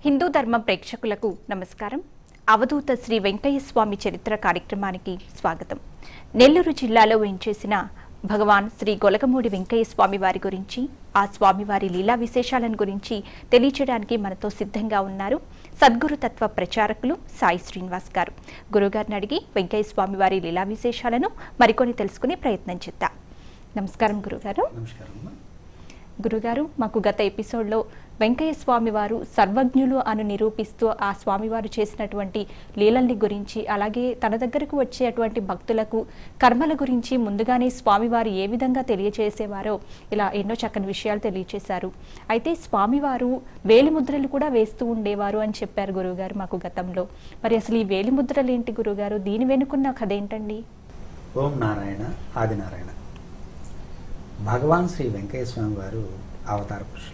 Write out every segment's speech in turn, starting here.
హిందూ ధర్మం ప్రేక్షకులకు నమస్కారం అవధూత శ్రీ వెంకయ్య స్వామి చరిత్ర కార్యక్రమానికి స్వాగతం నెల్లూరు జిల్లాలో వేంచేసిన భగవాన్ శ్రీ గొలగమూడి వెంకయ్య స్వామి వారి గురించి ఆ స్వామివారి లీలా విశేషాలను గురించి తెలియచేయడానికి మనతో సిద్ధంగా ఉన్నారు సద్గురు తత్వ ప్రచారకులు సాయి శ్రీనివాస్ గారు గురుగారిని అడిగి వెంకయ్య స్వామి వారి లీలా విశేషాలను మరికొని తెలుసుకునే ప్రయత్నం చేద్దాం నమస్కారం గురుగారు నమస్కారం అమ్మా. గురుగారు మాకు గత ఎపిసోడ్లో వెంకయ్య స్వామి వారు సర్వజ్ఞులు అని నిరూపిస్తూ ఆ స్వామివారు చేసినటువంటి లీలల్ని గురించి అలాగే తన దగ్గరకు వచ్చేటువంటి భక్తులకు కర్మల గురించి ముందుగానే స్వామివారు ఏ విధంగా తెలియచేసేవారో ఇలా ఎన్నో చక్కని విషయాలు తెలియచేశారు అయితే స్వామివారు వేలిముద్రలు కూడా వేస్తూ ఉండేవారు అని చెప్పారు గురువుగారు మాకు గతంలో మరి అసలు ఈ వేలిముద్రలు ఏంటి గురుగారు దీని వెనుకున్న కథ ఏంటండి ఓం నారాయణ ఆదినారాయణ భగవాన్ శ్రీ వెంకయ్య స్వామి వారు అవతార పురుషులు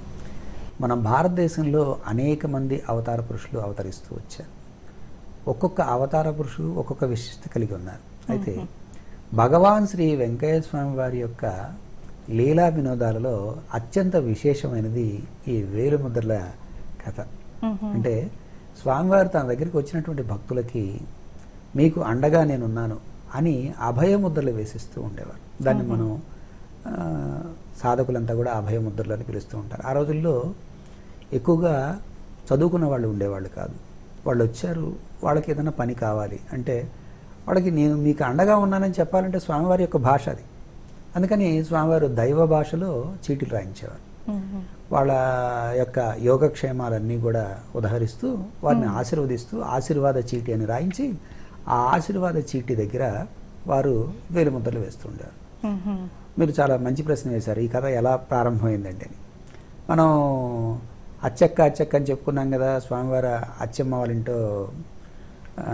మన భారతదేశంలో అనేక మంది అవతార పురుషులు అవతరిస్తూ వచ్చారు ఒక్కొక్క అవతార పురుషులు ఒక్కొక్క విశిష్టత కలిగి ఉన్నారు అయితే భగవాన్ శ్రీ వెంకయ్య స్వామి వారి యొక్క లీలా వినోదాలలో అత్యంత విశేషమైనది ఈ వేలుముద్రల కథ అంటే స్వామివారు తన దగ్గరికి వచ్చినటువంటి భక్తులకి మీకు అండగా నేనున్నాను అని అభయముద్రలు వేసిస్తూ ఉండేవారు దాన్ని మనం ఆ, సాధకులంతా కూడా అభయముద్రలు అని పిలుస్తూ ఉంటారు ఆ రోజుల్లో ఎక్కువగా చదువుకున్న వాళ్ళు ఉండేవాళ్ళు కాదు వాళ్ళు వచ్చారు వాళ్ళకి ఏదైనా పని కావాలి అంటే వాళ్ళకి నేను మీకు అండగా ఉన్నానని చెప్పాలంటే స్వామివారి యొక్క భాష అది అందుకని స్వామివారు దైవ భాషలో చీటీలు రాయించేవారు వాళ్ళ యొక్క యోగక్షేమాలన్నీ కూడా ఉదహరిస్తూ వారిని ఆశీర్వదిస్తూ ఆశీర్వాద చీటీ అని రాయించి ఆ ఆశీర్వాద చీటీ దగ్గర వారు వేలిముద్రలు వేస్తుండేవారు మీరు చాలా మంచి ప్రశ్న వేశారు ఈ కథ ఎలా ప్రారంభమైందండి అని మనం అచ్చక్క అచ్చక్క అని చెప్పుకున్నాం కదా స్వామివారి అచ్చమ్మ వాళ్ళ ఇంటో ఆ,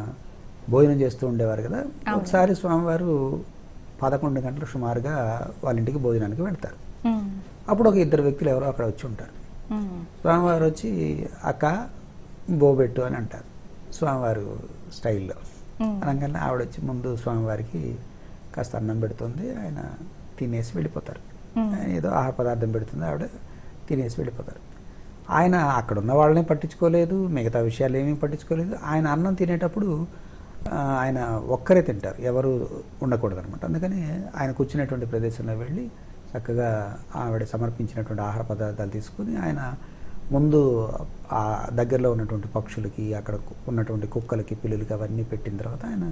భోజనం చేస్తూ ఉండేవారు కదా అవును. ఒకసారి స్వామివారు పదకొండు గంటలకు సుమారుగా వాళ్ళ ఇంటికి భోజనానికి వెళ్తారు అప్పుడు ఒక ఇద్దరు వ్యక్తులు ఎవరో అక్కడ వచ్చి ఉంటారు స్వామివారు వచ్చి అక్క బోబెట్టు అని అంటారు స్వామివారు స్టైల్లో అనగానే ఆవిడ వచ్చి ముందు స్వామివారికి కాస్త అన్నం పెడుతుంది ఆయన తినేసి వెళ్ళిపోతారు ఆయన ఏదో ఆహార పదార్థం పెడుతుంది ఆవిడ తినేసి వెళ్ళిపోతారు ఆయన అక్కడ ఉన్న వాళ్ళని పట్టించుకోలేదు మిగతా విషయాలు ఏమీ పట్టించుకోలేదు ఆయన అన్నం తినేటప్పుడు ఆ, ఆయన ఒక్కరే తింటారు ఎవరు ఉండకూడదు అనమాట అందుకని ఆయన కూర్చునేటువంటి ప్రదేశంలో వెళ్ళి చక్కగా ఆవిడ సమర్పించినటువంటి ఆహార పదార్థాలు తీసుకుని ఆయన ముందు ఆ దగ్గరలో ఉన్నటువంటి పక్షులకి అక్కడ కు- ఉన్నటువంటి కుక్కలకి పిల్లులకి అవన్నీ పెట్టిన తర్వాత ఆయన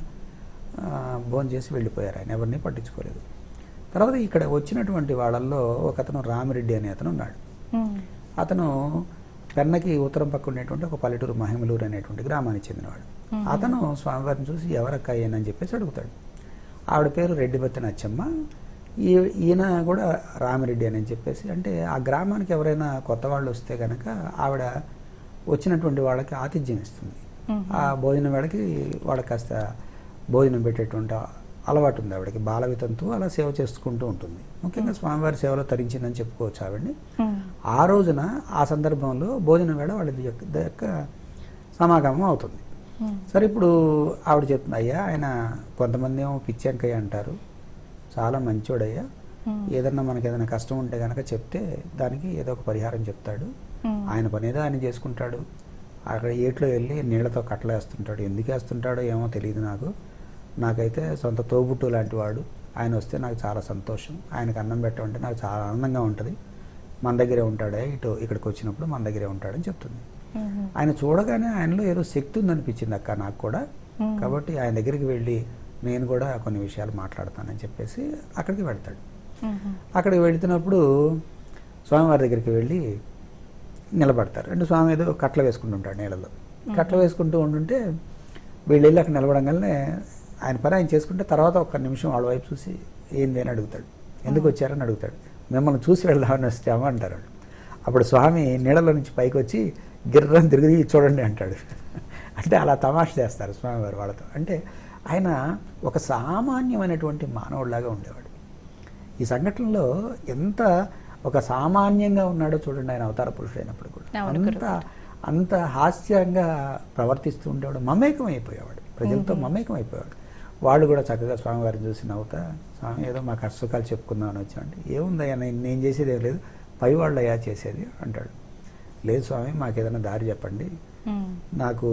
భోజనం చేసి వెళ్ళిపోయారు ఆయన ఎవరిని పట్టించుకోలేదు తర్వాత ఇక్కడ వచ్చినటువంటి వాళ్ళల్లో ఒక అతను రామిరెడ్డి అనే అతను ఉన్నాడు అతను పెన్నకి ఉత్తరం పక్క ఉండేటువంటి ఒక పల్లెటూరు మహిమలూరు అనేటువంటి గ్రామానికి చెందినవాడు అతను స్వామివారిని చూసి ఎవరక్క అని చెప్పేసి అడుగుతాడు ఆవిడ పేరు రెడ్డిబత్తి నచ్చమ్మ ఈ ఈయన కూడా రామిరెడ్డి అని చెప్పేసి అంటే ఆ గ్రామానికి ఎవరైనా కొత్త వాళ్ళు వస్తే కనుక ఆవిడ వచ్చినటువంటి వాళ్ళకి ఆతిథ్యం ఇస్తుంది ఆ భోజనం వేళకి వాళ్ళకి కాస్త భోజనం పెట్టేటువంటి అలవాటు ఉంది ఆవిడకి బాలవితంతో అలా సేవ చేసుకుంటూ ఉంటుంది ముఖ్యంగా స్వామివారి సేవలో తరించిందని చెప్పుకోవచ్చు ఆవిడని ఆ రోజున ఆ సందర్భంలో భోజనం వేళ వాళ్ళ యొక్క యొక్క సమాగమం అవుతుంది సరే ఇప్పుడు ఆవిడ చెప్తుంది అయ్యా ఆయన కొంతమంది ఏమో పిచ్చెంకయ్య అంటారు చాలా మంచోడయ్యా ఏదన్నా మనకి ఏదైనా కష్టం ఉంటే కనుక చెప్తే దానికి ఏదో ఒక పరిహారం చెప్తాడు ఆయన పని ఏదో ఆయన చేసుకుంటాడు అక్కడ ఏట్లో వెళ్ళి నీళ్లతో కట్టలు వేస్తుంటాడు ఎందుకు వేస్తుంటాడో ఏమో తెలియదు నాకు నాకైతే సొంత తోబుట్టు లాంటి వాడు ఆయన వస్తే నాకు చాలా సంతోషం ఆయనకు అన్నం పెట్టమంటే నాకు చాలా ఆనందంగా ఉంటుంది మన దగ్గరే ఉంటాడే ఇటు ఇక్కడికి వచ్చినప్పుడు మన దగ్గరే ఉంటాడని చెప్తుంది ఆయన చూడగానే ఆయనలో ఏదో శక్తి ఉందనిపించింది అక్క నాకు కూడా కాబట్టి ఆయన దగ్గరికి వెళ్ళి నేను కూడా కొన్ని విషయాలు మాట్లాడతానని చెప్పేసి అక్కడికి వెళ్తాడు అక్కడికి వెళుతున్నప్పుడు స్వామివారి దగ్గరికి వెళ్ళి నిలబడతారు అంటే స్వామి ఏదో కట్టలు వేసుకుంటుంటాడు నీళ్ళలో కట్టలు వేసుకుంటూ ఉంటుంటే వీళ్ళు వెళ్ళి అక్కడ నిలబడంగానే ఆయన పని ఆయన చేసుకుంటే తర్వాత ఒక నిమిషం వాళ్ళ వైపు చూసి ఏంది అని అడుగుతాడు ఎందుకు వచ్చారని అడుగుతాడు మిమ్మల్ని చూసి వెళ్దామని వచ్చాము అంటారు వాళ్ళు. అప్పుడు స్వామి నీళ్ళలో నుంచి పైకి వచ్చి గిర్రం తిరిగి చూడండి అంటాడు అంటే అలా తమాష చేస్తారు స్వామివారు వాళ్ళతో అంటే ఆయన ఒక సామాన్యమైనటువంటి మానవుడిలాగా ఉండేవాడు ఈ సంఘటనలో ఎంత ఒక సామాన్యంగా ఉన్నాడో చూడండి ఆయన అవతార పురుషుడైనప్పుడు కూడా అవును, అంత అంత హాస్యంగా ప్రవర్తిస్తూ ఉండేవాడు మమేకం అయిపోయేవాడు ప్రజలతో మమేకం అయిపోయాడు వాళ్ళు కూడా చక్కగా స్వామివారిని చూసి నవ్వుతా స్వామి ఏదో మా కష్టసుఖాలు చెప్పుకుందామని వచ్చామంటే ఏముందయ్యా నేను నేను చేసేది ఏం లేదు పై వాళ్ళు అయ్యా చేసేది అంటాడు లేదు స్వామి మాకు ఏదైనా దారి చెప్పండి ఉమ్, నాకు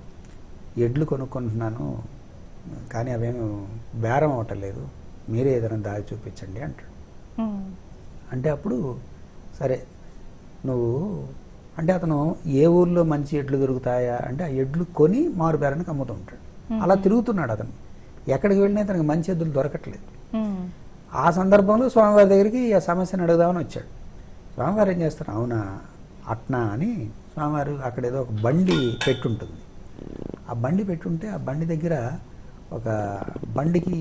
ఎడ్లు కొనుక్కుంటున్నాను కానీ అవేమి బేరం అవటలేదు మీరే ఏదైనా దారి చూపించండి అంటాడు ఉమ్, అంటే అప్పుడు సరే నువ్వు అంటే అతను ఏ ఊర్లో మంచి ఎడ్లు దొరుకుతాయా అంటే ఆ ఎడ్లు కొని మారు బేరానికి అమ్ముతూ ఉంటాడు అలా తిరుగుతున్నాడు అతను ఎక్కడికి వెళ్ళినా తనకి మంచి ఎద్దులు దొరకట్లేదు ఉమ్, ఆ సందర్భంలో స్వామివారి దగ్గరికి ఆ సమస్యను అడుగుదామని వచ్చాడు స్వామివారు ఏం చేస్తారు అవునా అట్నా అని స్వామివారు అక్కడ ఏదో ఒక బండి పెట్టుంటుంది ఆ బండి పెట్టుంటే ఆ బండి దగ్గర ఒక బండికి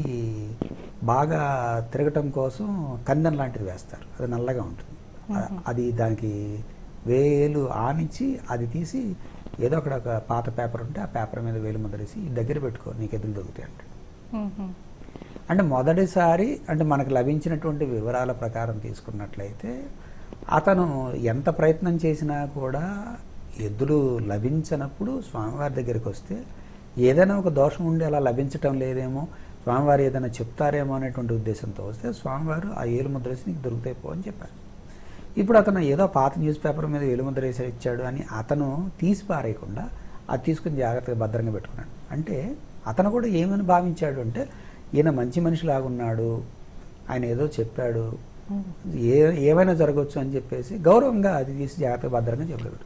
బాగా తిరగటం కోసం కందెం లాంటిది వేస్తారు అది నల్లగా ఉంటుంది అ- అది దానికి వేలు ఆనించి అది తీసి ఏదో అక్కడ ఒక పాత పేపర్ ఉంటే ఆ పేపర్ మీద వేలు ముద్రేసి "ఈ దగ్గర పెట్టుకో నీకు ఎదురు దొరుకుతాయి అంటాడు ఉమ్, ఉమ్, అంటే మొదటిసారి అంటే మనకు లభించినటువంటి వివరాల ప్రకారం తీసుకున్నట్లయితే అతను ఎంత ప్రయత్నం చేసినా కూడా ఎద్దులు లభించనప్పుడు స్వామివారి దగ్గరికి వస్తే ఏదైనా ఒక దోషం ఉండి అలా లభించటం లేదేమో స్వామివారు ఏదైనా చెప్తారేమో అనేటువంటి ఉద్దేశంతో వస్తే స్వామివారు ఆ ఏలు ముద్రేసి నీకు దొరుకుతాయి పో అని చెప్పారు ఇప్పుడు అతను ఏదో పాత న్యూస్ పేపర్ మీద ఏలుముద్ర వేసి ఇచ్చాడు అని అతను తీసి పారేయకుండా అది తీసుకుని జాగ్రత్తగా భద్రంగా పెట్టుకున్నాడు అంటే అతను కూడా ఏమని భావించాడు అంటే ఈయన మంచి మనిషిలాగున్నాడు ఆయన ఏదో చెప్పాడు ఉమ్, ఏ ఏమైనా జరగవచ్చు అని చెప్పేసి గౌరవంగా అది తీసి జాగ్రత్తగా భద్రంగా చెప్పలేదు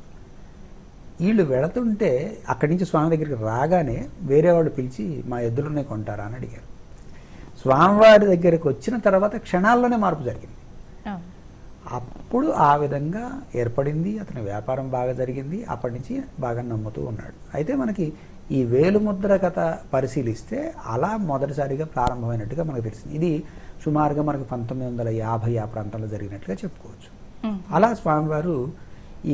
వీళ్ళు వెళుతుంటే అక్కడి నుంచి స్వామి దగ్గరికి రాగానే వేరే వాళ్ళు పిలిచి మా ఎద్దులునే కొంటారా అని అడిగారు స్వామివారి దగ్గరికి వచ్చిన తర్వాత క్షణాల్లోనే మార్పు జరిగింది అవును. అప్పుడు ఆ విధంగా ఏర్పడింది అతని వ్యాపారం బాగా జరిగింది అప్పటి నుంచి బాగా నమ్ముతూ ఉన్నాడు అయితే మనకి ఈ వేలుముద్ర కథ పరిశీలిస్తే అలా మొదటిసారిగా ప్రారంభమైనట్టుగా మనకు తెలిసింది ఇది సుమారుగా మనకు పంతొమ్మిది వందల యాభై ఆ ప్రాంతంలో జరిగినట్టుగా చెప్పుకోవచ్చు ఉమ్, అలా స్వామివారు ఈ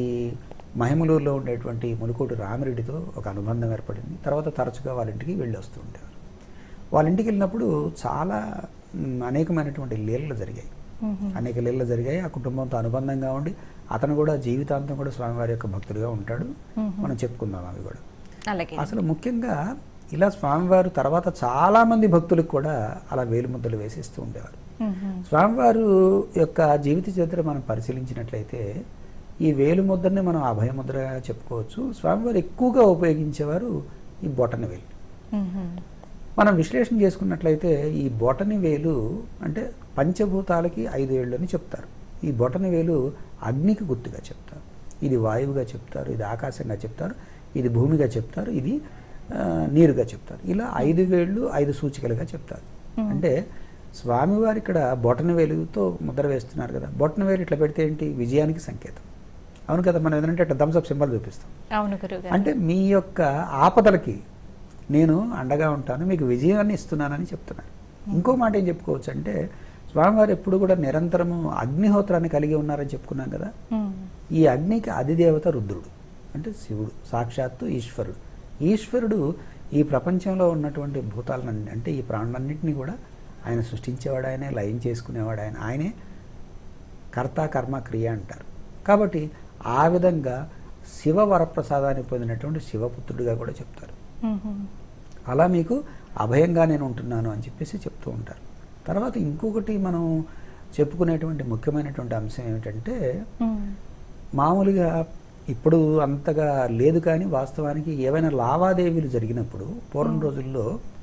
మహిమలూరులో ఉండేటువంటి మునుకోటి రామిరెడ్డితో ఒక అనుబంధం ఏర్పడింది తర్వాత తరచుగా వాళ్ళ ఇంటికి వెళ్ళి వస్తూ ఉండేవారు వాళ్ళ ఇంటికి వెళ్ళినప్పుడు చాలా మ్, అనేకమైనటువంటి లీలలు జరిగాయి ఉమ్, ఉమ్, అనేక లీలలు జరిగాయి ఆ కుటుంబంతో అనుబంధంగా ఉండి అతను కూడా జీవితాంతం కూడా స్వామివారి యొక్క భక్తుడిగా ఉంటాడు మ్మ్. మనం చెప్పుకుందాం అవి కూడా అలాగే అసలు ముఖ్యంగా ఇలా స్వామివారు తర్వాత చాలా మంది భక్తులకు కూడా అలా వేలుముద్దలు వేసిస్తూ ఉండేవారు ఉమ్, ఉమ్, స్వామివారు యొక్క జీవిత చరిత్ర మనం పరిశీలించినట్లయితే ఈ వేలుముద్రని మనం అభయముద్రగా చెప్పుకోవచ్చు స్వామివారు ఎక్కువగా ఉపయోగించేవారు ఈ బొటన వేలు ఉమ్, ఉమ్, మనం విశ్లేషణ చేసుకున్నట్లయితే ఈ బొటని వేలు అంటే పంచభూతాలకి ఐదు ఏళ్ళు అని చెప్తారు ఈ బొటని వేలు అగ్నికి గుర్తుగా చెప్తారు ఇది వాయువుగా చెప్తారు ఇది ఆకాశంగా చెప్తారు ఇది భూమిగా చెప్తారు ఇది ఆ, నీరుగా చెప్తారు ఇలా ఐదు వేళ్ళు ఐదు సూచికలుగా చెప్తారు అంటే స్వామివారు ఇక్కడ బొటన వేలుతో ముద్ర వేస్తున్నారు కదా బొటన వేలు ఇట్లా పెడితే ఏంటి విజయానికి సంకేతం అవును కదా మనం ఏదంటే అట్లా థమ్స్అప్ సింబల్ చూపిస్తాం అవును గురుగారు అంటే మీ యొక్క ఆపదలకి నేను అండగా ఉంటాను మీకు విజయాన్ని ఇస్తున్నానని చెప్తున్నాను ఇంకో మాట ఏం చెప్పుకోవచ్చు అంటే స్వామివారు ఎప్పుడు కూడా నిరంతరము అగ్నిహోత్రాన్ని కలిగి ఉన్నారని చెప్పుకున్నాం కదా ఉమ్, ఈ అగ్నికి అధిదేవత రుద్రుడు అంటే శివుడు సాక్షాత్తు ఈశ్వరుడు ఈశ్వరుడు ఈ ప్రపంచంలో ఉన్నటువంటి భూతాలన్నీ అంటే ఈ ప్రాణులన్నింటినీ కూడా ఆయన సృష్టించేవాడు ఆయనే లయం చేసుకునేవాడు ఆయన ఆయనే కర్త కర్మ క్రియ అంటారు కాబట్టి ఆ విధంగా శివ వరప్రసాదాన్ని పొందినటువంటి శివపుత్రుడిగా కూడా చెప్తారు ఉమ్, ఉమ్, అలా మీకు అభయంగా నేను ఉంటున్నాను అని చెప్పేసి చెప్తూ ఉంటారు తర్వాత ఇంకొకటి మనం చెప్పుకునేటువంటి ముఖ్యమైనటువంటి అంశం ఏమిటంటే ఉమ్, మామూలుగా ఇప్పుడు అంతగా లేదు కానీ వాస్తవానికి ఏవైనా లావాదేవీలు జరిగినప్పుడు పూర్వం రోజుల్లో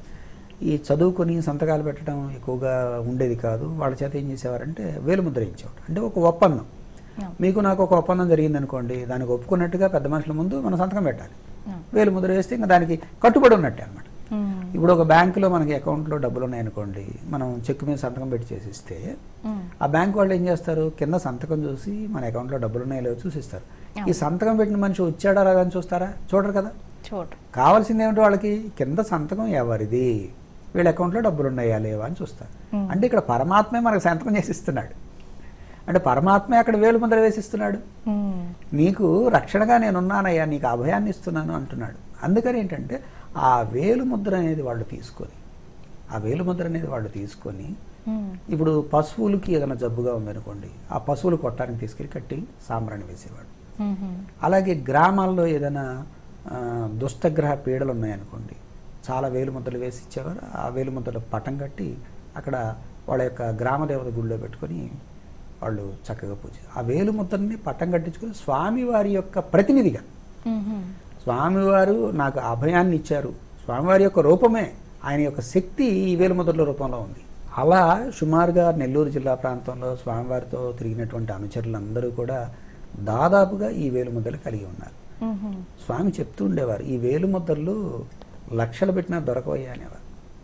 ఈ చదువుకొని సంతకాలు పెట్టడం ఎక్కువగా ఉండేది కాదు వాళ్ళ చేత ఏం చేసేవారంటే వేలుముద్ర ఇచ్చేవారు అంటే ఒక ఒప్పందం అవును. మీకు నాకు ఒక ఒప్పందం జరిగింది అనుకోండి దానికి ఒప్పుకున్నట్టుగా పెద్ద మనుషుల ముందు మనం సంతకం పెట్టాలి అవును. వేలు ముద్ర వేస్తే ఇంకా దానికి కట్టుబడి ఉన్నట్టే అనమాట ఉమ్, ఇప్పుడు ఒక బ్యాంకులో మనకి అకౌంట్లో డబ్బులు ఉన్నాయనుకోండి మనం చెక్ మీద సంతకం పెట్టి చేసిస్తే ఉమ్, ఆ బ్యాంక్ వాళ్ళు ఏం చేస్తారు కింద సంతకం చూసి మన అకౌంట్లో డబ్బులు ఉన్నాయో లేవో చూసిస్తారు ఈ సంతకం పెట్టిన మనిషి వచ్చాడా రాదా అని చూస్తారా చూడరు కదా చూడు కావాల్సింది ఏమిటి వాళ్ళకి కింద సంతకం ఎవరిది వీళ్ళ అకౌంట్లో డబ్బులు ఉన్నాయా లేవా అని చూస్తారు Hmm. అంటే ఇక్కడ పరమాత్మే మనకు సంతకం చేసిస్తున్నాడు అంటే పరమాత్మే అక్కడ వేలు ముద్ర వేసిస్తున్నాడు ఉమ్, నీకు రక్షణగా నేనున్నానయ్యా నీకు అభయాన్ని ఇస్తున్నాను అంటున్నాడు అందుకని ఏంటంటే ఆ వేలు ముద్ర అనేది వాళ్ళు తీసుకొని ఆ వేలు ముద్ర అనేది వాళ్ళు తీసుకొని ఉమ్, ఇప్పుడు పశువులకి ఏదైనా జబ్బుగా ఉందనుకోండి ఆ పశువులు కొట్టానికి తీసుకెళ్ళి కట్టి సాంబ్రాణి వేసేవాడు ఉమ్, ఉమ్, అలాగే గ్రామాల్లో ఏదైనా ఆ, దుష్టగ్రహ పీడలు ఉన్నాయనుకోండి చాలా వేలు ముద్దలు వేసి ఇచ్చేవారు ఆ వేలు ముద్దలు పటం కట్టి అక్కడ వాళ్ళ యొక్క గ్రామ దేవత గుడిలో పెట్టుకొని వాళ్ళు చక్కగా పూజ ఆ వేలు ముద్రని పట్టం కట్టించుకుని స్వామివారి యొక్క ప్రతినిధిగా మ్మ్. స్వామివారు నాకు అభయాన్ని ఇచ్చారు స్వామివారి యొక్క రూపమే ఆయన యొక్క శక్తి ఈ వేలుముద్రల రూపంలో ఉంది అలా సుమారుగా నెల్లూరు జిల్లా ప్రాంతంలో స్వామివారితో తిరిగినటువంటి అనుచరులందరూ కూడా దాదాపుగా ఈ వేలుముద్రలు కలిగి ఉన్నారు మ్మ్. స్వామి చెప్తూ ఉండేవారు ఈ వేలుముద్రలు లక్షలు పెట్టినా దొరకవయ్యా అనేవారు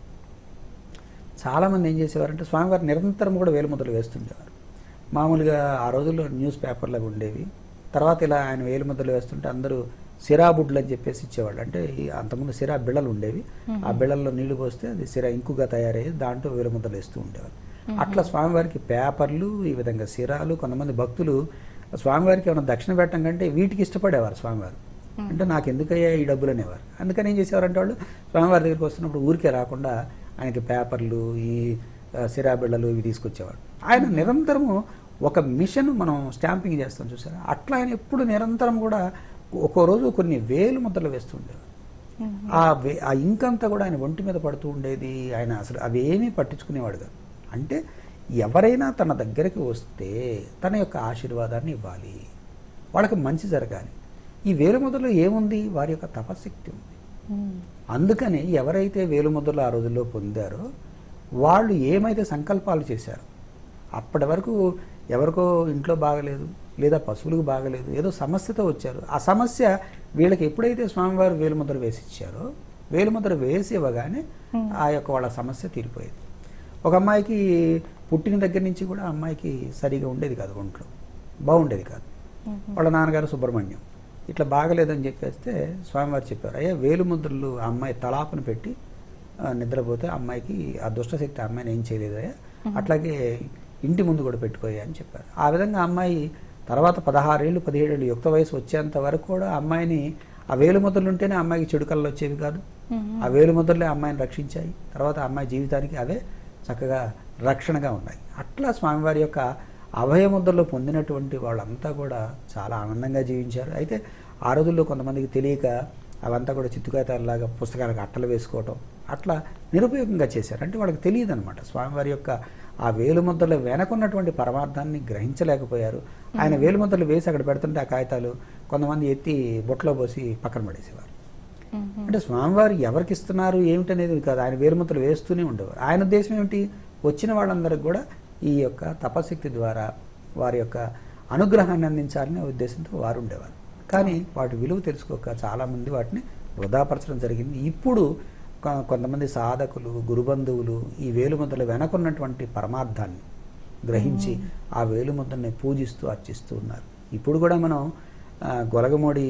చాలామంది ఏం చేసేవారంటే స్వామివారు నిరంతరం కూడా వేలుముద్రలు వేస్తుండేవారు మామూలుగా ఆ రోజుల్లో న్యూస్ పేపర్లు అవి ఉండేవి తర్వాత ఇలా ఆయన వేలుముద్రలు వేస్తుంటే అందరూ సిరా బుడ్లు అని చెప్పేసి ఇచ్చేవాళ్ళు అంటే ఈ అంతకుముందు సిరా బిళ్ళలు ఉండేవి ఆ బిళ్ళల్లో నీళ్లు పోస్తే అది సిరా ఇంకుగా తయారయ్యేది దాంట్లో వేలుముద్రలు వేస్తూ ఉండేవారు అట్లా స్వామివారికి పేపర్లు ఈ విధంగా సిరాలు కొంతమంది భక్తులు స్వామివారికి ఏమైనా దక్షిణ పెట్టడం కంటే వీటికి ఇష్టపడేవారు స్వామివారు అంటే నాకు ఎందుకయ్యా ఈ డబ్బులు అనేవారు అందుకని ఏం చేసేవారంటే వాళ్ళు స్వామివారి దగ్గరికి వస్తున్నప్పుడు ఊరికే రాకుండా ఆయనకి పేపర్లు ఈ ఆ, సిరా బిళ్ళలు ఇవి తీసుకొచ్చేవాడు ఆయన నిరంతరము ఒక మిషన్ మనం స్టాంపింగ్ చేస్తాం చూసారా అట్లా ఆయన ఎప్పుడు నిరంతరం కూడా ఒక్కో రోజు కొన్ని వేలు ముద్రలు వేస్తూ ఉండేవారు మ్మ్. ఆ వే ఆ ఇంక్ అంతా కూడా ఆయన ఒంటి మీద పడుతూ ఉండేది ఆయన అసలు అవేమీ పట్టించుకునేవాడు కాదు అంటే ఎవరైనా తన దగ్గరికి వస్తే తన యొక్క ఆశీర్వాదాన్ని ఇవ్వాలి వాళ్ళకి మంచి జరగాలి ఈ వేలుముద్రలో ఏముంది వారి యొక్క తపశక్తి ఉంది మ్మ్. అందుకని ఎవరైతే వేలుముద్రలు ఆ రోజుల్లో పొందారో వాళ్ళు ఏమైతే సంకల్పాలు చేశారో అప్పటి వరకు ఎవరికో ఇంట్లో బాగలేదు లేదా పశువులకు బాగలేదు ఏదో సమస్యతో వచ్చారు ఆ సమస్య వీళ్ళకి ఎప్పుడైతే స్వామివారు వేలుముద్ర వేసి ఇచ్చారో వేలుముద్ర వేసి ఇవ్వగానే ఆ యొక్క వాళ్ళ సమస్య తీరిపోయేది ఒక అమ్మాయికి పుట్టిన దగ్గర నుంచి కూడా ఆ అమ్మాయికి సరిగా ఉండేది కాదు ఒంట్లో బాగుండేది కాదు వాళ్ళ నాన్నగారు సుబ్రహ్మణ్యం ఇట్లా బాగలేదని చెప్పేస్తే స్వామివారు చెప్పారు అయ్యా వేలు ముద్రలు ఆ అమ్మాయి తలాపున పెట్టి ఆ, నిద్రపోతే ఆ అమ్మాయికి ఆ దుష్టశక్తి ఆ అమ్మాయిని ఏం చేయలేదయ్యా అట్లాగే ఇంటి ముందు కూడా పెట్టుకోయా అని చెప్పారు ఆ విధంగా ఆ అమ్మాయి తర్వాత పదహారేళ్ళు పదిహేడేళ్ళు యుక్త వయసు వచ్చేంత వరకు కూడా ఆ అమ్మాయిని ఆ వేలు ముద్రలు ఉంటేనే ఆ అమ్మాయికి చెడు కళ్ళు వచ్చేవి కాదు ఆ వేలు ముద్రలే ఆ అమ్మాయిని రక్షించాయి తర్వాత ఆ అమ్మాయి జీవితానికి అవే చక్కగా రక్షణగా ఉన్నాయి అట్లా స్వామివారి యొక్క అభయముద్రలో పొందినటువంటి వాళ్ళంతా కూడా చాలా ఆనందంగా జీవించారు అయితే ఆ రోజుల్లో కొంతమందికి తెలియక అవంతా కూడా చిత్తుకాయతాలలాగా పుస్తకాలకు అట్టలు వేసుకోవటం అట్లా నిరుపయోగంగా చేశారు అంటే వాళ్ళకి తెలియదు అనమాట స్వామివారి యొక్క ఆ వేలుముద్రల వెనకున్నటువంటి పరమార్థాన్ని గ్రహించలేకపోయారు ఆయన వేలుముద్రలు వేసి అక్కడ పెడుతుంటే ఆ కాగితాలు కొంతమంది ఎత్తి బొట్లో పోసి పక్కన పడేసేవారు మ్మ్. అంటే స్వామివారు ఎవరికి ఇస్తున్నారు ఏమిటనేది కాదు ఆయన వేలుముద్రలు వేస్తూనే ఉండేవారు ఆయన ఉద్దేశం ఏమిటి వచ్చిన వాళ్ళందరికి కూడా ఈ యొక్క తపశక్తి ద్వారా వారి యొక్క అనుగ్రహాన్ని అందించాలనే ఉద్దేశంతో వారు ఉండేవారు కానీ వాటి విలువ తెలుసుకోక చాలామంది వాటిని వృధాపరచడం జరిగింది ఇప్పుడు కొ- కొంతమంది సాధకులు గురుబంధువులు ఈ వేలుముద్రలు వెనకున్నటువంటి పరమార్థాన్ని గ్రహించి ఆ వేలుముద్రని పూజిస్తూ అర్చిస్తూ ఉన్నారు ఇప్పుడు కూడా మనం ఆ, గొలగమూడి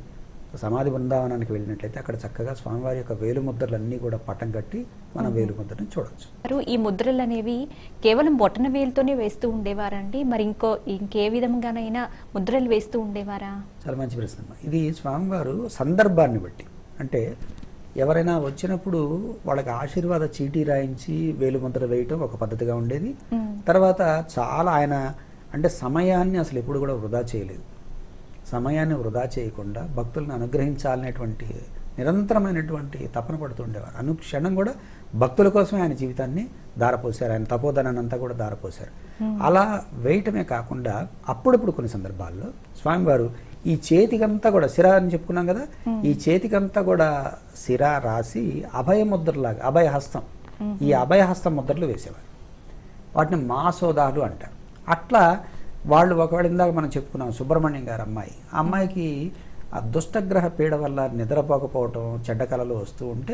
సమాధి బృందావనానికి వెళ్ళినట్లయితే అక్కడ చక్కగా స్వామివారి యొక్క వేలుముద్రలన్నీ కూడా పటం కట్టి మనం వేలుముద్రని చూడొచ్చు వారు ఈ ముద్రలు అనేవి కేవలం బొటన వేలుతోనే వేస్తూ ఉండేవారండి మరి ఇంకో ఇంకే విధంగానైనా ముద్రలు వేస్తూ ఉండేవారా చాలా మంచి ప్రశ్న అమ్మా. ఇది స్వామివారు సందర్భాన్ని బట్టి అంటే ఎవరైనా వచ్చినప్పుడు వాళ్ళకి ఆశీర్వాద చీటీ రాయించి వేలుముద్ర వేయటం ఒక పద్ధతిగా ఉండేది మ్మ్. తర్వాత చాలా ఆయన అంటే సమయాన్ని అసలు ఎప్పుడు కూడా వృధా చేయలేదు సమయాన్ని వృధా చేయకుండా భక్తులను అనుగ్రహించాలనేటువంటి నిరంతరమైనటువంటి తపన పడుతుండేవారు అనుక్షణం కూడా భక్తుల కోసమే ఆయన జీవితాన్ని దారపోశారు ఆయన తపోధనాన్ని అంతా కూడా దారపోశారు అలా వేయటమే కాకుండా అప్పుడప్పుడు కొన్ని సందర్భాల్లో స్వామివారు ఈ చేతికంతా కూడా సిరా అని చెప్పుకున్నాం కదా ఈ చేతికంతా కూడా సిరా రాసి అభయముద్రలాగా అభయహస్తం ఈ అభయహస్తం ముద్రలు వేసేవారు వాటిని మాసోదాలు అంటారు అట్లా వాళ్ళు ఒకవేళ ఇందాక మనం చెప్పుకున్నాం సుబ్రహ్మణ్యం గారు అమ్మాయి ఆ అమ్మాయికి ఆ దుష్టగ్రహ పీడ వల్ల నిద్రపోకపోవటం చెడ్డ కళలు వస్తూ ఉంటే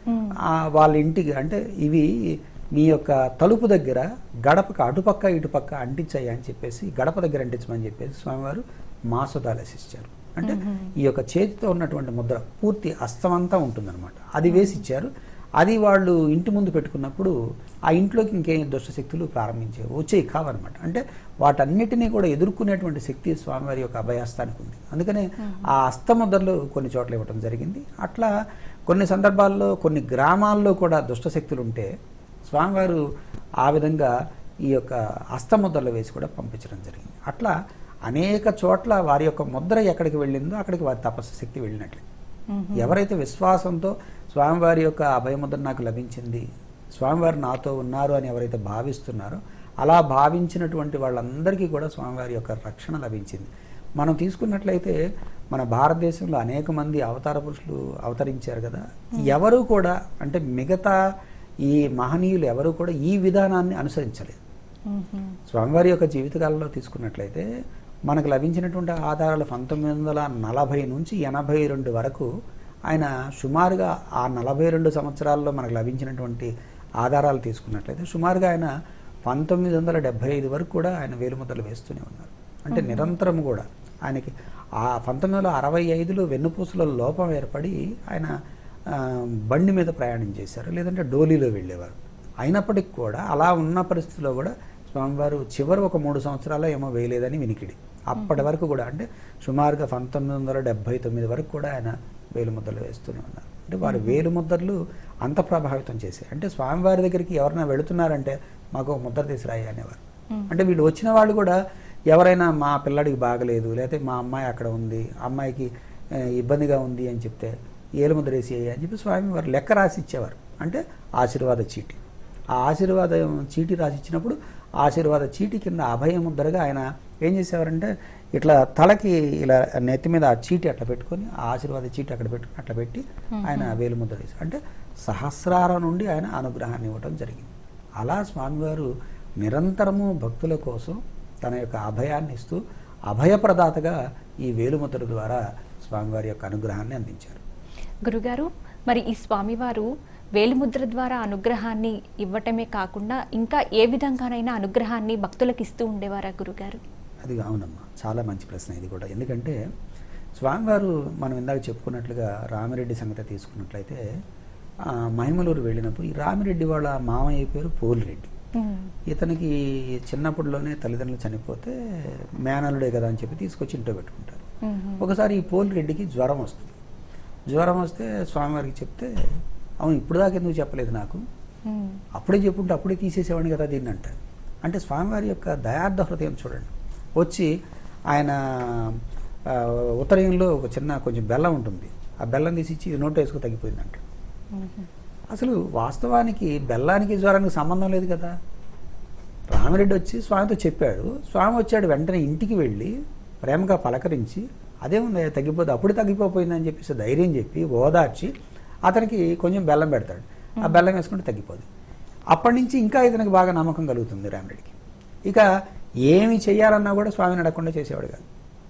ఆ వాళ్ళ ఇంటికి అంటే ఇవి మీ యొక్క తలుపు దగ్గర గడపక అటుపక్క ఇటుపక్క అంటించాయి అని చెప్పేసి గడప దగ్గర అంటించమని చెప్పేసి స్వామివారు మాసోదాలు వేసిచ్చారు అంటే ఈ యొక్క చేతితో ఉన్నటువంటి ముద్ర పూర్తి అస్తమంతా ఉంటుందన్నమాట అది వేసి ఇచ్చారు అది వాళ్ళు ఇంటి ముందు పెట్టుకున్నప్పుడు ఆ ఇంట్లోకి ఇంకేం దుష్టశక్తులు ప్రారంభించేవి వచ్చేవి కావన్నమాట అంటే వాటన్నిటినీ కూడా ఎదుర్కొనేటువంటి శక్తి స్వామివారి యొక్క అభయహస్తానికి ఉంది అందుకనే ఆ హస్తముద్రలు కొన్ని చోట్ల ఇవ్వటం జరిగింది అట్లా కొన్ని సందర్భాల్లో కొన్ని గ్రామాల్లో కూడా దుష్టశక్తులు ఉంటే స్వామివారు ఆ విధంగా ఈ యొక్క హస్తముద్రలు వేసి కూడా పంపించడం జరిగింది అట్లా అనేక చోట్ల వారి యొక్క ముద్ర ఎక్కడికి వెళ్ళిందో అక్కడికి వారి తపస్సు శక్తి వెళ్ళినట్లే ఎవరైతే విశ్వాసంతో స్వామివారి యొక్క అభయముద్ర నాకు లభించింది స్వామివారు నాతో ఉన్నారు అని ఎవరైతే భావిస్తున్నారో అలా భావించినటువంటి వాళ్ళందరికీ కూడా స్వామివారి యొక్క రక్షణ లభించింది మనం తీసుకున్నట్లయితే మన భారతదేశంలో అనేక మంది అవతార పురుషులు అవతరించారు కదా ఎవరు కూడా అంటే మిగతా ఈ మహనీయులు ఎవరు కూడా ఈ విధానాన్ని అనుసరించలేదు మ్మ్. స్వామివారి యొక్క జీవితకాలంలో తీసుకున్నట్లయితే మనకు లభించినటువంటి ఆధారాలు పంతొమ్మిది వందల నలభై నుంచి ఎనభై రెండు వరకు ఆయన సుమారుగా ఆ నలభై రెండు సంవత్సరాల్లో మనకు లభించినటువంటి ఆధారాలు తీసుకున్నట్లయితే సుమారుగా ఆయన పంతొమ్మిది వందల డెబ్బై ఐదు వరకు కూడా ఆయన వేలుముద్రలు వేస్తూనే ఉన్నారు అంటే నిరంతరం కూడా ఆయనకి ఆ పంతొమ్మిది వందల అరవై ఐదులో వెన్నుపూసల లోపం ఏర్పడి ఆయన ఆ, బండి మీద ప్రయాణం చేశారు లేదంటే డోలీలో వెళ్ళేవారు అయినప్పటికీ కూడా అలా ఉన్న పరిస్థితిలో కూడా స్వామివారు చివరి ఒక మూడు సంవత్సరాలు ఏమో వేయలేదని వినికిడి అప్పటి వరకు కూడా అంటే సుమారుగా పంతొమ్మిది వందల డెబ్బై తొమ్మిది వరకు కూడా ఆయన వేలు ముద్రలు వేస్తూనే ఉన్నారు అంటే వారి వేలు ముద్రలు అంత ప్రభావితం చేశాయి అంటే స్వామివారి దగ్గరికి ఎవరైనా వెళుతున్నారంటే మాకు ఒక ముద్ర తీసురాయి అనేవారు అంటే వీళ్ళు వచ్చిన వాళ్ళు కూడా ఎవరైనా మా పిల్లడికి బాగలేదు లేకపోతే మా అమ్మాయి అక్కడ ఉంది అమ్మాయికి ఆ, ఇబ్బందిగా ఉంది అని చెప్తే ఏలు ముద్ర వేసి వేయి అని చెప్పి స్వామి వారు లెక్క రాసి ఇచ్చేవారు అంటే ఆశీర్వాద చీటి ఆ ఆశీర్వాద చీటి రాసి ఇచ్చినప్పుడు ఆశీర్వాద చీటి కింద అభయ ముద్రగా ఆయన ఏం చేసేవారంటే ఇట్లా తలకి ఇలా నెత్తి మీద ఆ చీటి అట్లా పెట్టుకొని ఆ ఆశీర్వాద చీటి అక్కడ పెట్టుకుని అట్లా పెట్టి ఆయన వేలు ముద్ర వేసి అంటే సహస్రారం నుండి ఆయన అనుగ్రహాన్ని ఇవ్వటం జరిగింది అలా స్వామివారు నిరంతరము భక్తుల కోసం తన యొక్క అభయాన్ని ఇస్తూ అభయప్రదాతగా ఈ వేలుముద్ర ద్వారా స్వామివారి యొక్క అనుగ్రహాన్ని అందించారు గురుగారు మరి ఈ స్వామివారు వేలిముద్ర ద్వారా అనుగ్రహాన్ని ఇవ్వటమే కాకుండా ఇంకా ఏ విధంగానైనా అనుగ్రహాన్ని భక్తులకు ఇస్తూ ఉండేవారా గురుగారు అది అవునమ్మా చాలా మంచి ప్రశ్న ఇది కూడా ఎందుకంటే స్వామివారు మనం ఇందాక చెప్పుకున్నట్లుగా రామిరెడ్డి సంగతి తీసుకున్నట్లయితే ఆ, మహిమలూరు వెళ్ళినప్పుడు ఈ రామిరెడ్డి వాళ్ళ మామయ్య పేరు పోలిరెడ్డి మ్మ్. ఇతనికి చిన్నప్పుడులోనే తల్లిదండ్రులు చనిపోతే మేనలుడే కదా అని చెప్పి తీసుకొచ్చి ఇంట్లో పెట్టుకుంటారు మ్మ్. ఒకసారి ఈ పోలిరెడ్డికి జ్వరం వస్తుంది జ్వరం వస్తే స్వామివారికి చెప్తే అవును ఇప్పుడు దాకా ఎందుకు చెప్పలేదు నాకు మ్మ్. అప్పుడే చెప్పుంటే అప్పుడే తీసేసేవాడిని కదా దీన్ని అంటారు అంటే స్వామివారి యొక్క దయార్థ హృదయం చూడండి వచ్చి ఆయన ఆ, ఉత్తరయంలో ఒక చిన్న కొంచెం బెల్లం ఉంటుంది ఆ బెల్లం తీసి ఇచ్చి ఇది నోట్లో వేసుకు తగ్గిపోయిందంట మ్మ్. అసలు వాస్తవానికి బెల్లానికి జ్వరానికి సంబంధం లేదు కదా రామిరెడ్డి వచ్చి స్వామితో చెప్పాడు స్వామి వచ్చాడు వెంటనే ఇంటికి వెళ్ళి ప్రేమగా పలకరించి అదేముంది తగ్గిపోతే అప్పుడు తగ్గిపోయిందని చెప్పేసి ధైర్యం చెప్పి ఓదార్చి అతనికి కొంచెం బెల్లం పెడతాడు ఆ బెల్లం వేసుకుంటే తగ్గిపోదు అప్పటి నుంచి ఇంకా ఇతనికి బాగా నమ్మకం కలుగుతుంది రామిరెడ్డికి ఇక ఏమి చేయాలన్నా కూడా స్వామిని అడగకుండా చేసేవాడు కాదు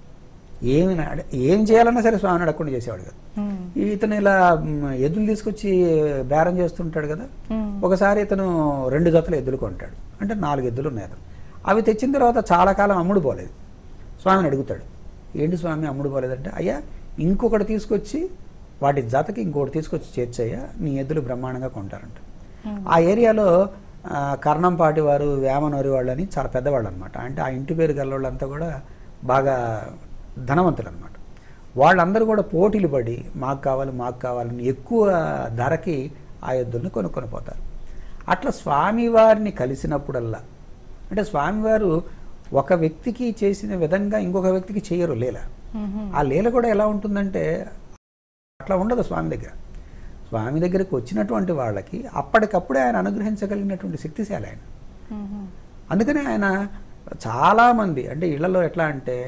ఏమి అడ- ఏం చేయాలన్నా సరే స్వామిని అడగకుండా చేసేవాడు కాదు మ్మ్. ఇతను ఇలా మ్, ఎద్దులు తీసుకొచ్చి బేరం చేస్తుంటాడు కదా మ్మ్. ఒకసారి ఇతను రెండు జతలు ఎద్దులు కొంటాడు అంటే నాలుగు ఎద్దులు ఉన్నాయి అతను అవి తెచ్చిన తర్వాత చాలా కాలం అమ్ముడు పోలేదు స్వామిని అడుగుతాడు ఏంటి స్వామి అమ్ముడు పోలేదంటే అయ్యా ఇంకొకటి తీసుకొచ్చి వాటి జతకి ఇంకొకటి తీసుకొచ్చి చేర్చయ్యా నీ ఎద్దులు బ్రహ్మాండంగా కొంటారంట మ్మ్. ఆ ఏరియాలో ఆ, కర్ణంపాటి వారు వేమనోరి వాళ్ళు అని చాలా పెద్దవాళ్ళు అనమాట అంటే ఆ ఇంటి పేరు గల వాళ్ళంతా కూడా బాగా ధనవంతులు అనమాట వాళ్ళందరూ కూడా పోటీలు పడి మాకు కావాలి మాకు కావాలని ఎక్కువ ధరకి ఆ ఎద్దుల్ని కొనుక్కొని పోతారు అట్లా స్వామివారిని కలిసినప్పుడల్లా అంటే స్వామివారు ఒక వ్యక్తికి చేసిన విధంగా ఇంకొక వ్యక్తికి చేయరు లీల మ్మ్. ఆ లీల కూడా ఎలా ఉంటుందంటే అట్లా ఉండదు స్వామి దగ్గర స్వామి దగ్గరికి వచ్చినటువంటి వాళ్ళకి అప్పటికప్పుడే ఆయన అనుగ్రహించగలిగినటువంటి శక్తిశాలి ఆయన మ్మ్. అందుకనే ఆయన చాలామంది అంటే ఇళ్లలో ఎట్లా అంటే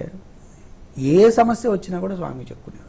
ఏ సమస్య వచ్చినా కూడా స్వామి చెప్పుకునేవాడు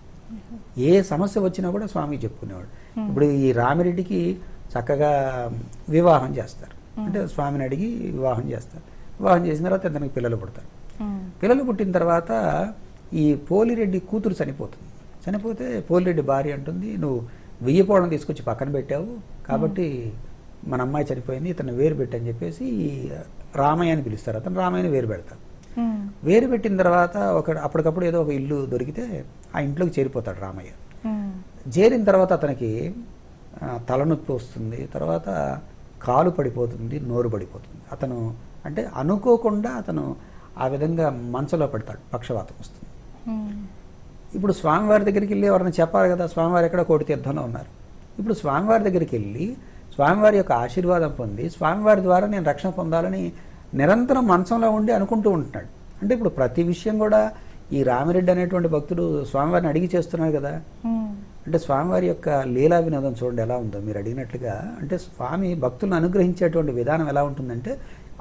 ఏ సమస్య వచ్చినా కూడా స్వామి చెప్పుకునేవాడు ఇప్పుడు ఈ రామిరెడ్డికి చక్కగా వివాహం చేస్తారు అంటే స్వామిని అడిగి వివాహం చేస్తారు వివాహం చేసిన తర్వాత ఇతనికి పిల్లలు పుడతారు మ్మ్. పిల్లలు పుట్టిన తర్వాత ఈ పోలిరెడ్డి కూతురు చనిపోతుంది చనిపోతే పోలిరెడ్డి భార్య అంటుంది నువ్వు వెయ్యి పోవడం తీసుకొచ్చి పక్కన పెట్టావు కాబట్టి మన అమ్మాయి చనిపోయింది ఇతను వేరు పెట్టని చెప్పేసి ఈ రామయ్య అని పిలుస్తారు అతను రామయ్యని వేరు పెడతారు మ్మ్. వేరు పెట్టిన తర్వాత ఒక అప్పటికప్పుడు ఏదో ఒక ఇల్లు దొరికితే ఆ ఇంట్లోకి చేరిపోతాడు రామయ్య మ్మ్. చేరిన తర్వాత అతనికి ఆ, తలనొప్పి వస్తుంది తర్వాత కాలు పడిపోతుంది నోరు పడిపోతుంది అతను అంటే అనుకోకుండా అతను ఆ విధంగా మంచంలో పడతాడు పక్షవాతం వస్తుంది మ్మ్. ఇప్పుడు స్వామివారి దగ్గరికి వెళ్ళి ఎవరైనా చెప్పాలి కదా స్వామివారు ఎక్కడ కోటి తీర్థంలో ఉన్నారు ఇప్పుడు స్వామివారి దగ్గరికి వెళ్ళి స్వామివారి యొక్క ఆశీర్వాదం పొంది స్వామివారి ద్వారా నేను రక్షణ పొందాలని నిరంతరం మంచంలో ఉండి అనుకుంటూ ఉంటున్నాడు అంటే ఇప్పుడు ప్రతి విషయం కూడా ఈ రామిరెడ్డి అనేటువంటి భక్తుడు స్వామివారిని అడిగి చేస్తున్నాడు కదా మ్మ్. అంటే స్వామివారి యొక్క లీలా వినోదం చూడండి ఎలా ఉందో మీరు అడిగినట్లుగా అంటే స్వామి భక్తులను అనుగ్రహించేటువంటి విధానం ఎలా ఉంటుందంటే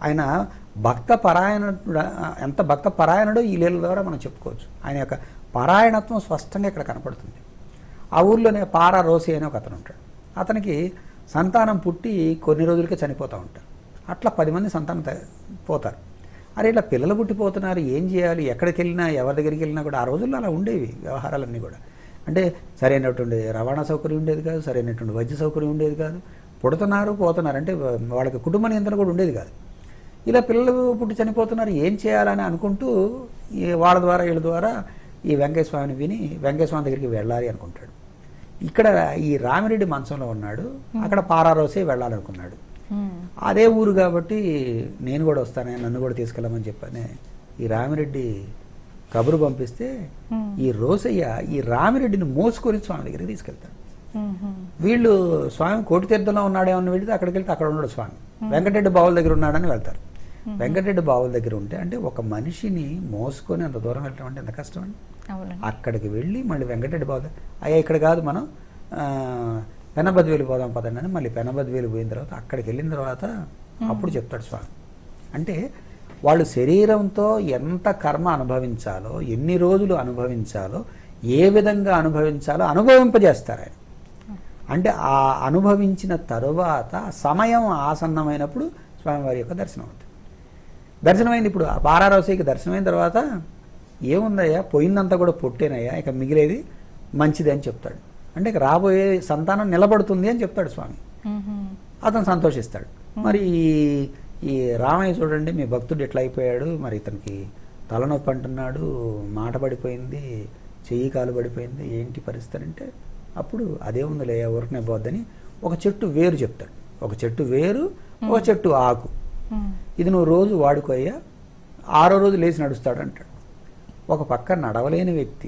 ఆయన భక్త పరాయణుడు ఎంత భక్త పరాయణుడో ఈ లీల ద్వారా మనం చెప్పుకోవచ్చు ఆయన యొక్క పరాయణత్వం స్పష్టంగా ఇక్కడ కనపడుతుంది ఆ ఊర్లోనే పారా రోసి అని ఒక అతను ఉంటాడు అతనికి సంతానం పుట్టి కొన్ని రోజులకే చనిపోతూ ఉంటారు అట్లా పది మంది సంతానం త- పోతారు అరే ఇట్లా పిల్లలు పుట్టిపోతున్నారు ఏం చేయాలి ఎక్కడికి వెళ్ళినా ఎవరి దగ్గరికి వెళ్ళినా కూడా ఆ రోజుల్లో అలా ఉండేవి వ్యవహారాలన్నీ కూడా అంటే సరైనటువంటి రవాణా సౌకర్యం ఉండేది కాదు సరైనటువంటి వైద్య సౌకర్యం ఉండేది కాదు పుడుతున్నారు పోతున్నారు అంటే వాళ్ళకి కుటుంబ నియంత్రణ కూడా ఉండేది కాదు ఇలా పిల్లలు పుట్టి చనిపోతున్నారు ఏం చేయాలని అనుకుంటూ ఈ వాళ్ళ ద్వారా వీళ్ళ ద్వారా ఈ వెంకయ్య స్వామిని విని వెంకయ్య స్వామి దగ్గరికి వెళ్ళాలి అనుకుంటాడు ఇక్కడ ఈ రామిరెడ్డి మంచంలో ఉన్నాడు అక్కడ పారారోసే వెళ్ళాలనుకున్నాడు ఉమ్, అదే ఊరు కాబట్టి నేను కూడా వస్తానే నన్ను కూడా తీసుకెళ్ళమని చెప్పానే ఈ రామిరెడ్డి కబురు పంపిస్తే Hmm. ఈ రోసయ్య ఈ రామిరెడ్డిని మోసుకొని స్వామి దగ్గరికి తీసుకెళ్తాడు ఉమ్, ఉమ్, వీళ్ళు స్వామి కోటి తీర్థంలో ఉన్నాడేమని వెళితే అక్కడికి వెళ్తే అక్కడ ఉన్నాడు స్వామి వెంకటరెడ్డి బావుల దగ్గర ఉన్నాడని వెళ్తారు వెంకటరెడ్డి బావుల దగ్గర ఉంటే అంటే ఒక మనిషిని మోసుకొని అంత దూరం వెళ్ళటం అంటే ఎంత కష్టం అండి అవునండి అక్కడికి వెళ్ళి మళ్ళీ వెంకటరెడ్డి బాబు అయ్యా ఇక్కడ కాదు మనం ఆ, పెనబద్వేలు పోదాం పదండి అని మళ్ళీ పెనబద్వేలు పోయిన తర్వాత అక్కడికి వెళ్ళిన తర్వాత అప్పుడు చెప్తాడు స్వామి అంటే వాళ్ళు శరీరంతో ఎంత కర్మ అనుభవించాలో ఎన్ని రోజులు అనుభవించాలో ఏ విధంగా అనుభవించాలో అనుభవింపజేస్తారు ఆయన అంటే ఆ అనుభవించిన తరువాత సమయం ఆసన్నమైనప్పుడు స్వామివారి యొక్క దర్శనం అవుతుంది దర్శనమైంది ఇప్పుడు ఆ పారారోసైకి దర్శనమైన తర్వాత ఏముందయ్యా పోయిందంతా కూడా పొట్టేనయ్యా ఇక మిగిలేది మంచిది అని చెప్తాడు అంటే ఇక రాబోయే సంతానం నిలబడుతుంది అని చెప్తాడు స్వామి ఉమ్, ఉమ్, అతను సంతోషిస్తాడు మరి ఈ- ఈ రామయ్య చూడండి మీ భక్తుడు ఎట్లా అయిపోయాడు మరి ఇతనికి తలనొప్పి అంటున్నాడు మాట పడిపోయింది చెయ్యి కాలు పడిపోయింది ఏంటి పరిస్థితి అంటే అప్పుడు అదే ఉందిలే ఊరకనే పోద్దని ఒక చెట్టు వేరు చెప్తాడు ఒక చెట్టు వేరు ఒక చెట్టు ఆకు ఉమ్, ఇది నువ్వు రోజు వాడుకోయ్యా ఆరో రోజు లేచి నడుస్తాడు అంటాడు ఒక పక్క నడవలేని వ్యక్తి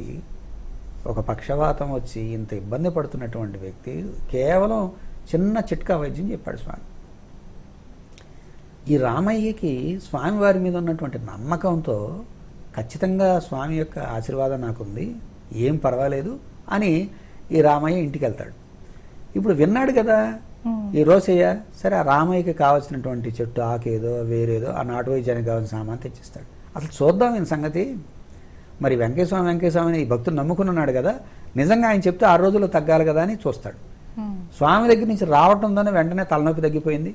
ఒక పక్షవాతం వచ్చి ఇంత ఇబ్బంది పడుతున్నటువంటి వ్యక్తి కేవలం చిన్న చిట్కా వైద్యం చెప్పాడు స్వామి ఈ రామయ్యకి స్వామివారి మీద ఉన్నటువంటి నమ్మకంతో ఖచ్చితంగా స్వామి యొక్క ఆశీర్వాదం నాకుంది ఏం పర్వాలేదు అని ఈ రామయ్య ఇంటికి వెళ్తాడు ఇప్పుడు విన్నాడు కదా ఉమ్, ఈ రోసయ్య సరే ఆ రామయ్యకి కావాల్సినటువంటి చెట్టు ఆకేదో వేరేదో ఆ నాటు వైద్యానికి కావాల్సిన సామాన్ తెచ్చిస్తాడు అసలు చూద్దాం ఈయన సంగతి మరి వెంకటస్వామి వెంకటస్వామిని ఈ భక్తుడు నమ్ముకున్నాడు కదా నిజంగా ఆయన చెప్తే ఆ రోజుల్లో తగ్గాలి కదా అని చూస్తాడు ఉమ్, స్వామి దగ్గర నుంచి రావటంతోనే వెంటనే తలనొప్పి తగ్గిపోయింది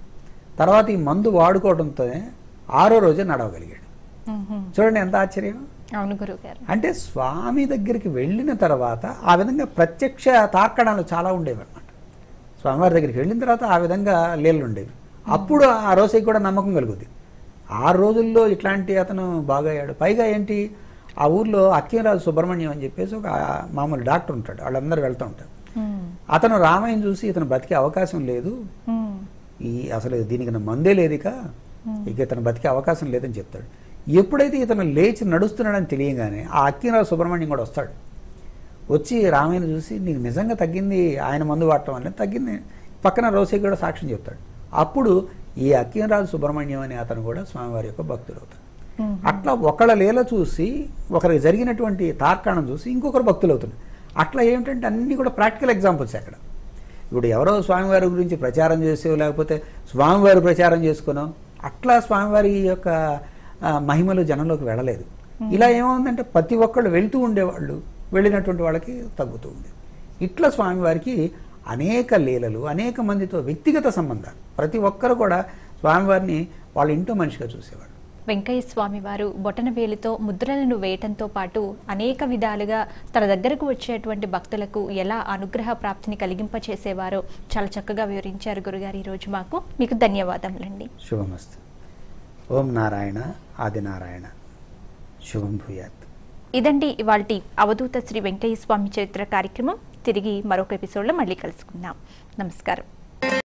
తర్వాత ఈ మందు వాడుకోవడంతోనే ఆరో రోజే నడవగలిగాడు ఉమ్, ఉమ్. చూడండి ఎంత ఆశ్చర్యం అవును గురువు గారు అంటే స్వామి దగ్గరికి వెళ్ళిన తర్వాత ఆ విధంగా ప్రత్యక్ష తార్కణాలు చాలా ఉండేవి అనమాట స్వామివారి దగ్గరికి వెళ్ళిన తర్వాత ఆ విధంగా లీలలు ఉండేవి అప్పుడు ఆ రోజుకి కూడా నమ్మకం కలుగుద్ది ఆ రోజుల్లో ఇట్లాంటి అతను బాగా అయ్యాడు పైగా ఏంటి ఆ ఊర్లో అక్కిరాజు సుబ్రహ్మణ్యం అని చెప్పేసి ఒక మామూలు డాక్టర్ ఉంటాడు వాళ్ళందరూ వెళ్తూ ఉంటారు ఉమ్, అతను రామాయణ చూసి ఇతను బతికే అవకాశం లేదు ఉమ్, ఈ అసలు దీనికి నా మందే లేదు ఇక ఇక ఇతను బతికే అవకాశం లేదని చెప్తాడు ఎప్పుడైతే ఇతను లేచి నడుస్తున్నాడని తెలియగానే ఆ అక్కిరావు సుబ్రహ్మణ్యం కూడా వస్తాడు వచ్చి రామాయణ చూసి నీకు నిజంగా తగ్గింది ఆయన మందు వాడటం వల్ల తగ్గింది పక్కన రోసే కూడా సాక్ష్యం చెప్తాడు అప్పుడు ఈ అక్కిరాజు సుబ్రహ్మణ్యం అనే అతను కూడా స్వామివారి యొక్క భక్తుడు అవుతాడు ఉమ్, అట్లా ఒకళ్ళ లీల చూసి ఒకరికి జరిగినటువంటి తార్కాణం చూసి ఇంకొకరు భక్తులు అవుతున్నారు అట్లా ఏమిటంటే అన్నీ కూడా ప్రాక్టికల్ ఎగ్జాంపుల్స్ అక్కడ ఇప్పుడు ఎవరో స్వామివారి గురించి ప్రచారం చేసో లేకపోతే స్వామివారి ప్రచారం చేసుకునో అట్లా స్వామివారి యొక్క ఆ, మహిమలు జనంలోకి వెళ్ళలేదు ఇలా ఏమవుందంటే ప్రతి ఒక్కళ్ళు వెళ్తూ ఉండేవాళ్ళు వెళ్ళినటువంటి వాళ్ళకి తగ్గుతూ ఉండేది ఇట్లా స్వామివారికి అనేక లీలలు అనేక మందితో వ్యక్తిగత సంబంధాలు ప్రతి ఒక్కరు కూడా స్వామివారిని వాళ్ళ ఇంట్లో మనిషిగా చూసేవాడు వెంకయ్య స్వామి వారు బొటన వేలితో ముద్రలను వేయటంతో పాటు అనేక విధాలుగా తన దగ్గరకు వచ్చేటువంటి భక్తులకు ఎలా అనుగ్రహ ప్రాప్తిని కలిగింపచేసేవారో చాలా చక్కగా వివరించారు గురుగారు ఈరోజు మాకు మీకు ధన్యవాదములండి శుభమస్తు ఓం నారాయణ ఆదినారాయణ శుభం భూయాత్ ఇదండి ఇవాల్టి అవధూత శ్రీ వెంకయ్య స్వామి చరిత్ర కార్యక్రమం తిరిగి మరొక ఎపిసోడ్లో మళ్ళీ కలుసుకుందాం నమస్కారం